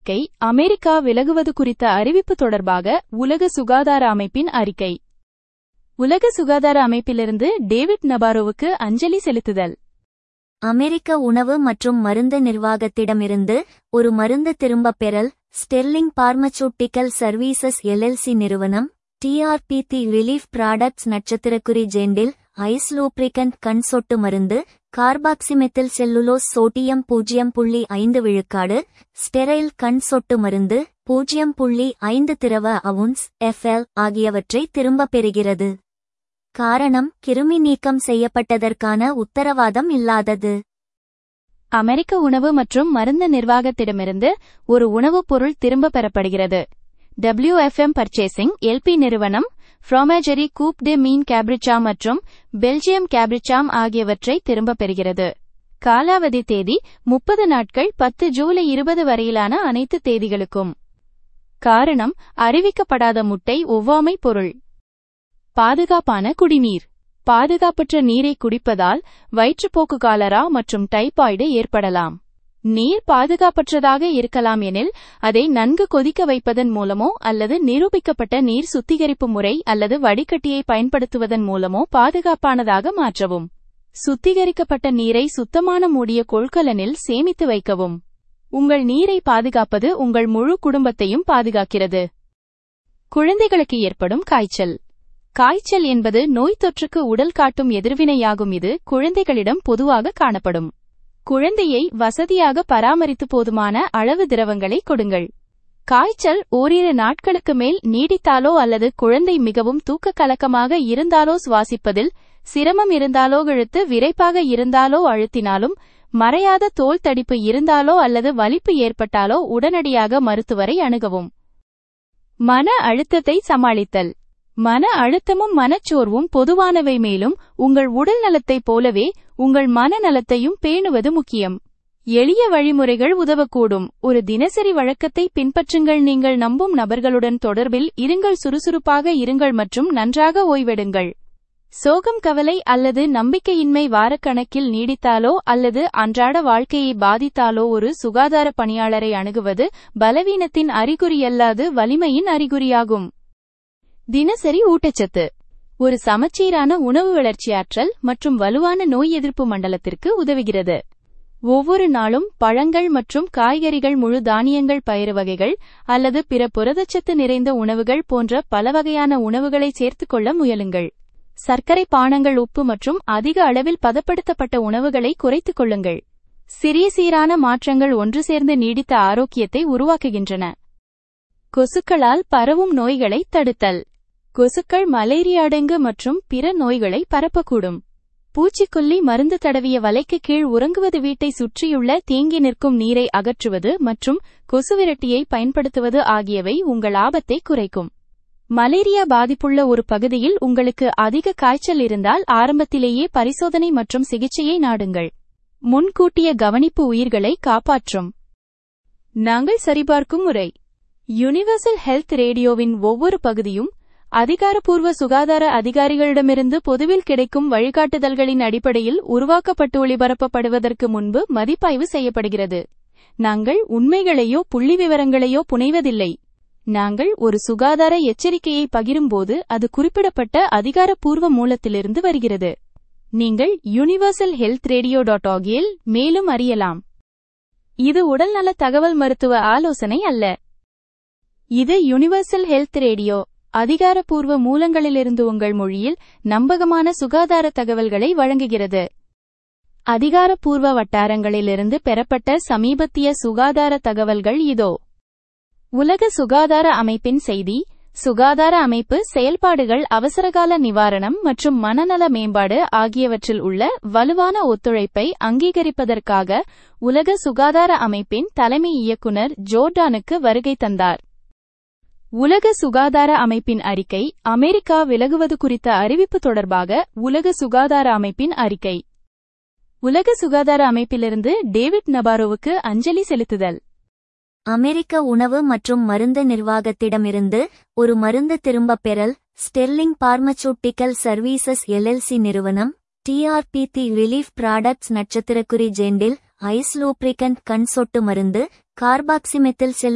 கை America விலகுவது குறித்த அறிவிப்பு தொடர்பாக உலக சுகாதார அமைப்பின் அறிக்கை உலக சுகாதார அமைப்பிலிருந்து டேவிட் நபாரோவுக்கு அஞ்சலி செலுத்துதல் அமெரிக்க உணவு மற்றும் மருந்து நிர்வாகத்திடமிருந்து ஒரு மருந்து திரும்பப் பெறல் ஸ்டெர்லிங் பார்மசூட்டிக்கல் சர்வீசஸ் எல்எல்சி நிறுவனம் டிஆர்பி தி ரிலீஃப் ப்ராடக்ட்ஸ் நட்சத்திரக்குறி ஜெண்டில் ஐஸ் லூப்ரிகன்ட் கண் சொட்டு மருந்து கார்பாக்சிமெத்தில் செல்லுலோஸ் சோடியம் பூஜ்ஜியம் புள்ளி ஐந்து விழுக்காடு ஸ்டெரைல் கண் சொட்டு மருந்து பூஜ்ஜியம் புள்ளி ஐந்து திரவ அவுன்ஸ் எஃப்எல் ஆகியவற்றை திரும்பப் பெறுகிறது காரணம் கிருமி நீக்கம் செய்யப்பட்டதற்கான உத்தரவாதம் இல்லாதது அமெரிக்க உணவு மற்றும் மருந்து நிர்வாகத்திடமிருந்து ஒரு உணவுப் பொருள் திரும்ப பெறப்படுகிறது WFM பர்ச்சேசிங் எல்பி நிறுவனம் ஃப்ரோமேஜரி கூப் டே மீன் கேப்ரிச்சாம் மற்றும் பெல்ஜியம் கேப்ரிச்சாம் ஆகியவற்றை திரும்பப் பெறுகிறது காலாவதி தேதி முப்பது நாட்கள் பத்து ஜூலை இருபது வரையிலான அனைத்து தேதிகளுக்கும் காரணம் அறிவிக்கப்படாத முட்டை ஒவ்வாமை பொருள் பாதுகாப்பான குடிநீர் பாதுகாப்பற்ற நீரை குடிப்பதால் வயிற்றுப்போக்கு காலரா மற்றும் டைபாய்டு ஏற்படலாம் நீர் பாதுகாப்பற்றதாக இருக்கலாம் எனில் அதை நன்கு கொதிக்க வைப்பதன் மூலமோ அல்லது நிரூபிக்கப்பட்ட நீர் சுத்திகரிப்பு முறை அல்லது வடிகட்டியை பயன்படுத்துவதன் மூலமோ பாதுகாப்பானதாக மாற்றவும் சுத்திகரிக்கப்பட்ட நீரை சுத்தமான மூடிய கொள்கலனில் சேமித்து வைக்கவும் உங்கள் நீரை பாதுகாப்பது உங்கள் முழு குடும்பத்தையும் பாதுகாக்கிறது குழந்தைகளுக்கு ஏற்படும் காய்ச்சல் காய்ச்சல் என்பது நோய் தொற்றுக்கு உடல் காட்டும் எதிர்வினையாகும் இது குழந்தைகளிடம் பொதுவாக காணப்படும் குழந்தையை வசதியாக பராமரித்து போதுமான அளவு திரவங்களை கொடுங்கள் காய்ச்சல் ஓரிரு நாட்களுக்கு மேல் நீடித்தாலோ அல்லது குழந்தை மிகவும் தூக்க கலக்கமாக இருந்தாலோ சுவாசிப்பதில் சிரமம் இருந்தாலோ இழுத்து விரைப்பாக இருந்தாலோ அழுத்தினாலும் மறையாத தோல் தடிப்பு இருந்தாலோ அல்லது வலிப்பு ஏற்பட்டாலோ உடனடியாக மருத்துவரை அணுகவும் மன அழுத்தத்தை சமாளித்தல் மன அழுத்தமும் மனச்சோர்வும் பொதுவானவை மேலும் உங்கள் உடல் நலத்தைப் போலவே உங்கள் மனநலத்தையும் பேணுவது முக்கியம் எளிய வழிமுறைகள் உதவக்கூடும் ஒரு தினசரி வழக்கத்தை பின்பற்றுங்கள் நீங்கள் நம்பும் நபர்களுடன் தொடர்பில் இருங்கள் சுறுசுறுப்பாக இருங்கள் மற்றும் நன்றாக ஓய்வெடுங்கள் சோகம் கவலை அல்லது நம்பிக்கையின்மை வாரக்கணக்கில் நீடித்தாலோ அல்லது அன்றாட வாழ்க்கையை பாதித்தாலோ ஒரு சுகாதார பணியாளரை அணுகுவது பலவீனத்தின் அறிகுறியல்லாது வலிமையின் அறிகுறியாகும் தினசரி ஊட்டச்சத்து ஒரு சமச்சீரான உணவு வளர்ச்சியாற்றல் மற்றும் வலுவான நோய் எதிர்ப்பு மண்டலத்திற்கு உதவுகிறது ஒவ்வொரு நாளும் பழங்கள் மற்றும் காய்கறிகள் முழு தானியங்கள் பயிறு வகைகள் அல்லது பிற புரதச்சத்து நிறைந்த உணவுகள் போன்ற பல வகையான உணவுகளை சேர்த்துக்கொள்ள முயலுங்கள் சர்க்கரை பானங்கள் உப்பு மற்றும் அதிக அளவில் பதப்படுத்தப்பட்ட உணவுகளை குறைத்துக் கொள்ளுங்கள் சிறிய சீரான மாற்றங்கள் ஒன்று சேர்ந்து நீடித்த ஆரோக்கியத்தை உருவாக்குகின்றன கொசுக்களால் பரவும் நோய்களை தடுத்தல் கொசுக்கள் மலேரியா அடங்கு மற்றும் பிற நோய்களை பரப்பக்கூடும் பூச்சிக்கொல்லி மருந்து தடவிய வலைக்கு கீழ் உறங்குவது வீட்டை சுற்றியுள்ள தேங்கி நிற்கும் நீரை அகற்றுவது மற்றும் கொசுவிரட்டியை பயன்படுத்துவது ஆகியவை உங்கள் ஆபத்தை குறைக்கும் மலேரியா பாதிப்புள்ள ஒரு பகுதியில் உங்களுக்கு அதிக காய்ச்சல் இருந்தால் ஆரம்பத்திலேயே பரிசோதனை மற்றும் சிகிச்சையை நாடுங்கள் முன்கூட்டிய கவனிப்பு உயிர்களை காப்பாற்றும் நாங்கள் சரிபார்க்கும் முறை யுனிவர்சல் ஹெல்த் ரேடியோவின் ஒவ்வொரு பகுதியும் அதிகாரப்பூர்வ சுகாதார அதிகாரிகளிடமிருந்து பொதுவில் கிடைக்கும் வழிகாட்டுதல்களின் அடிப்படையில் உருவாக்கப்பட்டு ஒளிபரப்பப்படுவதற்கு முன்பு மதிப்பாய்வு செய்யப்படுகிறது நாங்கள் உண்மைகளையோ புள்ளி விவரங்களையோ புனைவதில்லை நாங்கள் ஒரு சுகாதார எச்சரிக்கையை பகிரும்போது அது குறிப்பிடப்பட்ட அதிகாரப்பூர்வ மூலத்திலிருந்து வருகிறது நீங்கள் யுனிவர்சல் ஹெல்த் ரேடியோ டாட் ஆகியில் மேலும் அறியலாம் இது உடல்நல தகவல் மருத்துவ ஆலோசனை அல்ல இது யுனிவர்சல் ஹெல்த் ரேடியோ அதிகாரப்பூர்வ மூலங்களிலிருந்து உங்கள் மொழியில் நம்பகமான சுகாதார தகவல்களை வழங்குகிறது அதிகாரப்பூர்வ வட்டாரங்களிலிருந்து பெறப்பட்ட சமீபத்திய சுகாதார தகவல்கள் இதோ உலக சுகாதார அமைப்பின் செய்தி சுகாதார அமைப்பு செயல்பாடுகள் அவசரகால நிவாரணம் மற்றும் மனநல மேம்பாடு ஆகியவற்றில் உள்ள வலுவான ஒத்துழைப்பை அங்கீகரிப்பதற்காக உலக சுகாதார அமைப்பின் தலைமை இயக்குனர் ஜோர்டானுக்கு வருகை தந்தார் உலக சுகாதார அமைப்பின் அறிக்கை அமெரிக்கா விலகுவது குறித்த அறிவிப்பு தொடர்பாக உலக சுகாதார அமைப்பின் அறிக்கை உலக சுகாதார அமைப்பிலிருந்து டேவிட் நபாரோவுக்கு அஞ்சலி செலுத்துதல் அமெரிக்க உணவு மற்றும் மருந்து நிர்வாகத்திடமிருந்து ஒரு மருந்து திரும்பப் பெறல் ஸ்டெர்லிங் பார்மசூட்டிக்கல் சர்வீசஸ் எல்எல்சி நிறுவனம் டிஆர்பி தி ரிலீஃப் ப்ராடக்ட்ஸ் நட்சத்திரக்குறி ஜெண்டில் ஐஸ் லூப்ரிகன்ட் கண் சொட்டு மருந்து கார்பாக்சிமெத்தில் செல்